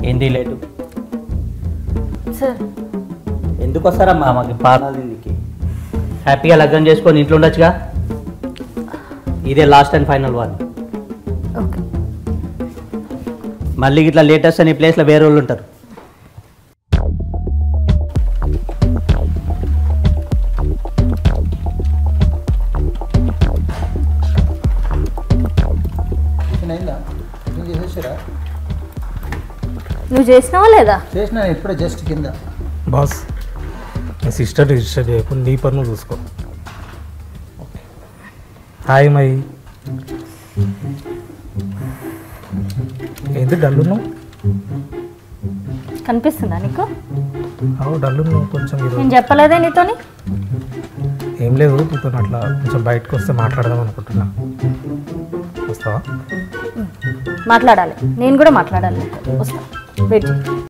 ఏంది late sir ఎందుకు వస్తారమ్మా మాకు పాదాలు ఇంటికి హ్యాపీగా లగ్నం చేసుకొని ఇంట్లో ఉండొచ్చుగా ఇదే last and final one okay మళ్ళీ ఇట్లా లేటెస్ట్ అని ప్లేస్లో వేరే వాళ్ళు ఉంటారు అయిందా నేను చేసేసారా నువ్వు చేసినావా లేదా చేసిన ఇప్పుడే జస్ట్ కింద బాస్ నీ సిస్టర్ రిజిస్టర్ చేయకుండా నీ పని నువ్వు చూసుకో హాయ్ మై ఏంటి డల్లున్నావు కనిపిస్తుందా నీకు అవు డల్లున్నావు కొంచెం ఈరోజు నేను చెప్పలేదే నీతోని ఏం లేదు నీతో అట్లా కొంచెం బయటకు వస్తే మాట్లాడదాం అనుకుంటున్నా వస్తావా మాట్లాడాలి నేను కూడా మాట్లాడాలి నీతో. వస్తా వెయిట్ చేయి.